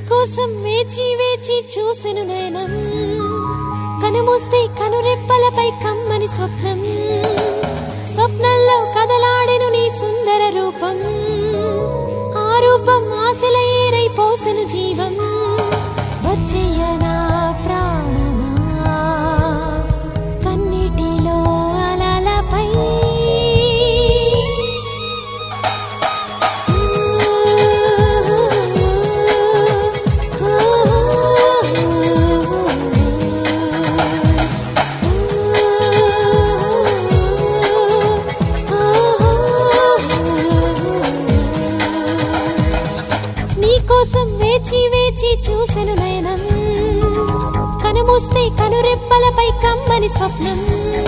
నీకోసం వేచి వేచి చూసెను నయనం కనుమూస్తే కనురెప్పలపై కమ్మని స్వప్నం స్వప్నంలో కదలాడెను నీ సుందర రూపం ఆ రూపం ఆశల ఏరై పోసెను జీవం వచ్చేయనా ప్రాణమా కన్నిటిలో అలలపై నీకోసం వేచి వేచి చూసెను నయనం కనుమూస్తే కనురెప్పలపై కమ్మని స్వప్నం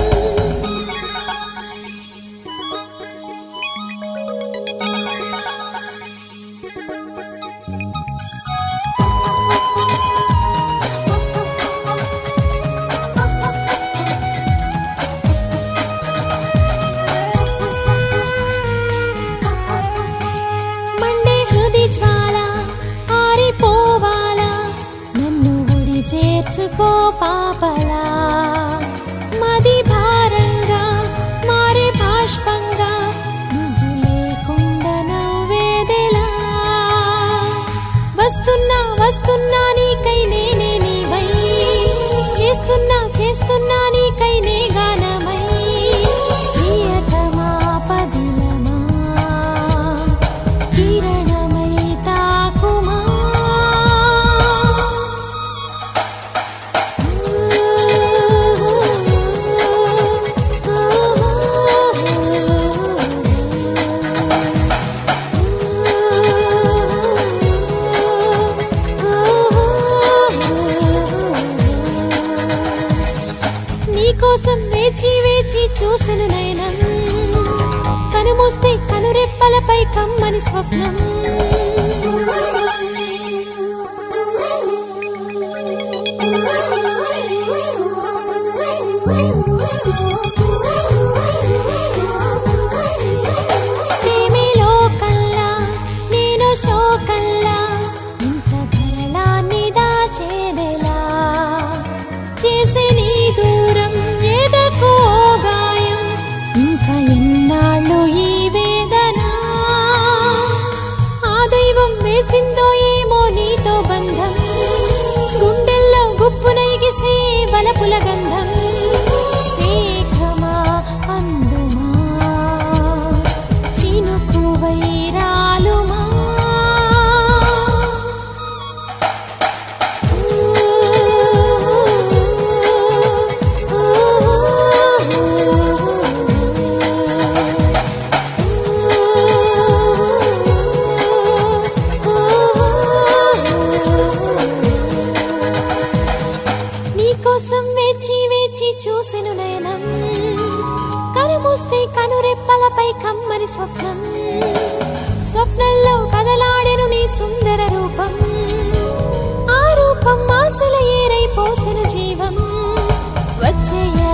మండే హృది జ్వాల ఆరిపోవాలా నన్ను ఒడి చేర్చుకో పాపలా మది భారంగా మారే బాష్పంగా నువ్వు లేకుండా నవ్వేదెలా వస్తున్నా వస్తున్నా నీకై నేనే నీవై చేస్తున్నా చేస్తున్నా నీకై నే గానమై ప్రియతమా పదిలమా కిరణమై తాకుమా నీకోసం వేచి వేచి చూసెను నయనం కనుమూస్తే కనురెప్పలపై కమ్మని స్వప్నం ప్రేమిలో కల్లా నేను శోకల్లా ఇంత గరళాన్ని దాచేదెలా చేసే నీ దూరం ఎదకో గాయం ఇంకా ఎన్నాళ్ళు ఈ వేదన ఆ దైవం వేసిందో ఏమో నీతో బంధం గుండెల్లో గుప్పునైగిసే వలపుల గంధం మేఘమా అందుమా చినుకు వైరాలుమా నీకోసం వేచి వేచి చూసెను నయనం కనుమూస్తే కనురెప్పలపై కమ్మని స్వప్నం స్వప్నంలో కదలాడెను నీ సుందర రూపం ఆ రూపం ఆశల ఏరై పోసెను జీవం వచ్చేయ